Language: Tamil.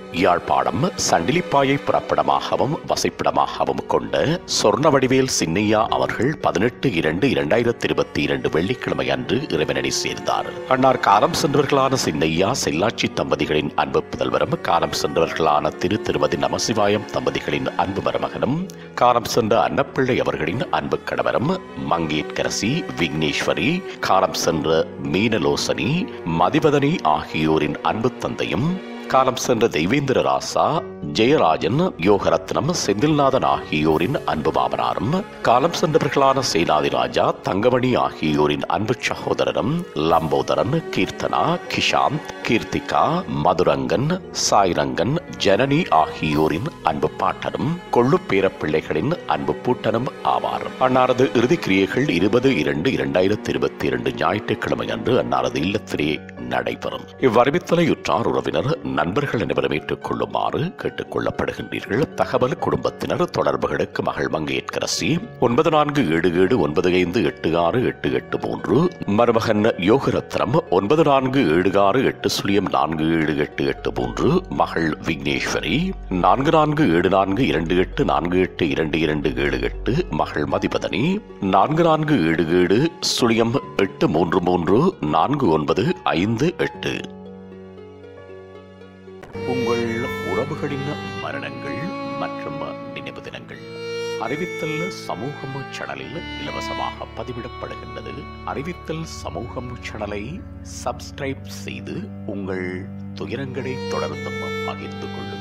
யாழ்ப்பாணம் சண்டிலிப்பாயை புறப்படமாகவும் வசிப்பிடமாகவும் கொண்ட சொர்ண வடிவேல் சின்னையா அவர்கள் பதினெட்டு இரண்டு இரண்டாயிரத்தி இருபத்தி இரண்டு வெள்ளிக்கிழமை அன்று இறைவனடி சேர்ந்தார் அன்னார் காலம் சென்றவர்களான சின்னையா செல்லாட்சி தம்பதிகளின் அன்பு புதல்வரும் காலம் சென்றவர்களான திரு திருமதி நமசிவாயம் தம்பதிகளின் அன்பு மருமகனும் காலம் சென்ற அன்னப்பிள்ளை அவர்களின் அன்பு கணவரும் மங்கேட்கரசி விக்னேஸ்வரி காலம் சென்ற மீனலோசனி மதிவதனி ஆகியோரின் அன்பு தந்தையும் காலம் சென்ற தெய்வேந்திர ராசா ஜெயராஜன் யோகரத்னம் செந்தில்நாதன் ஆகியோரின் அன்பு மாமனாரும் காலம் சென்றவர்களான சேனாதி ராஜா தங்கமணி ஆகியோரின் அன்பு சகோதரரும் லம்போதரன் கீர்த்தனா கிஷாந்த் கீர்த்திகா மதுரங்கன் சாய்ரங்கன் ஜனனி ஆகியோரின் அன்பு பாட்டனும் கொள்ளு பேரப்பிள்ளைகளின் அன்பு பூட்டனும் ஆவார் அன்னாரது இறுதி கிரியைகள் இருபது இரண்டு இரண்டாயிரத்தி இருபத்தி இரண்டு ஞாயிற்றுக்கிழமை அன்று அன்னாரது இல்லத்திலே நடைபெறும் இவ்வறிவித்தலையுற்றார் உறவினர் நண்பர்கள் அனைவரும் ஏற்றுக் கொள்ளுமாறு கேட்டுக் கொள்ளப்படுகின்றீர்கள் தகவல் குடும்பத்தினர் தொடர்புகளுக்கு மகள் மங்கையற்கரசி ஒன்பது நான்கு ஏழு ஏழு ஒன்பது ஐந்து எட்டு ஆறு எட்டு எட்டு மூன்று மருமகன் யோகரத்னம் ஒன்பது நான்கு ஏழு ஆறு எட்டு சுழியம் நான்கு ஏழு எட்டு எட்டு மூன்று மகள் விக்னேஸ்வரி நான்கு நான்கு ஏழு நான்கு இரண்டு எட்டு நான்கு எட்டு இரண்டு இரண்டு ஏழு எட்டு மகள் மதிபதனி நான்கு நான்கு ஏழு ஏழு சுழியம் எட்டு மூன்று மூன்று நான்கு ஒன்பது ஐந்து எட்டு உங்கள் உறவுகளின் மரணங்கள் மற்றும் நினைவு தினங்கள் அறிவித்தல் சமூகம் சேனலில் இலவசமாக பதிவிடப்படுகின்றது அறிவித்தல் சமூகம் சேனலை சப்ஸ்கிரைப் செய்து உங்கள் துயரங்களை தொடர்ந்தும் பகிர்ந்து கொள்ளுங்கள்